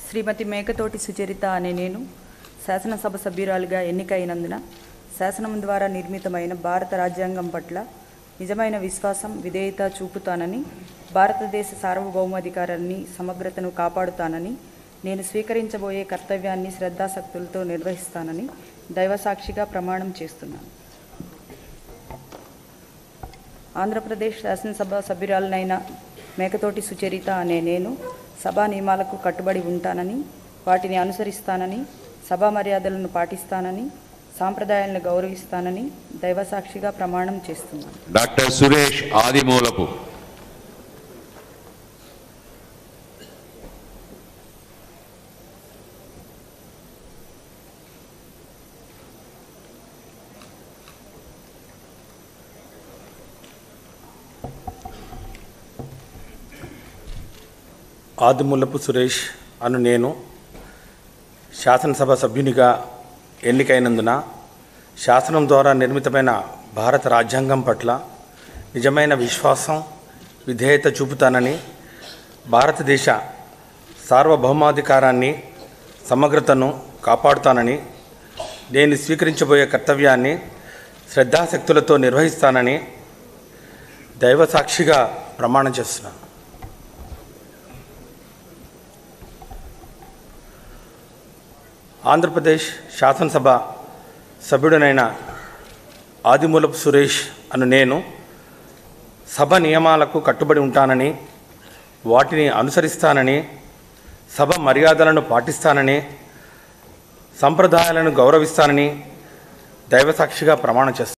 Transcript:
శ్రీమతి మేకతోటి సుచరిత అనే నేను శాసనసభ సభ్యురాలిగా ఎన్నికైనందున శాసనం ద్వారా నిర్మితమైన భారత రాజ్యాంగం పట్ల నిజమైన విశ్వాసం విధేయత చూపుతానని భారతదేశ సార్వభౌమాధికారాన్ని సమగ్రతను కాపాడుతానని నేను స్వీకరించబోయే కర్తవ్యాన్ని శ్రద్ధాశక్తులతో నిర్వహిస్తానని దైవసాక్షిగా ప్రమాణం చేస్తున్నాను ఆంధ్రప్రదేశ్ శాసనసభ సభ్యురాలనైన మేకతోటి సుచరిత అనే నేను సభా నియమాలకు కట్టుబడి ఉంటానని వాటిని అనుసరిస్తానని సభా మర్యాదలను పాటిస్తానని సాంప్రదాయాలను గౌరవిస్తానని దైవసాక్షిగా ప్రమాణం చేస్తున్నాను డాక్టర్ సురేష్ ఆదిమూలపు ఆదిముల్లపు సురేష్ అను నేను శాసనసభ సభ్యునిగా ఎన్నికైనందున శాసనం ద్వారా నిర్మితమైన భారత రాజ్యాంగం పట్ల నిజమైన విశ్వాసం విధేయత చూపుతానని భారతదేశ సార్వభౌమాధికారాన్ని సమగ్రతను కాపాడుతానని నేను స్వీకరించబోయే కర్తవ్యాన్ని శ్రద్ధాశక్తులతో నిర్వహిస్తానని దైవసాక్షిగా ప్రమాణం చేస్తున్నాను ఆంధ్రప్రదేశ్ శాసనసభ సభ్యుడనైన ఆదిమూలపు సురేష్ అను నేను సభ నియమాలకు కట్టుబడి ఉంటానని వాటిని అనుసరిస్తానని సభ మర్యాదలను పాటిస్తానని సంప్రదాయాలను గౌరవిస్తానని దైవసాక్షిగా ప్రమాణం చేస్తాను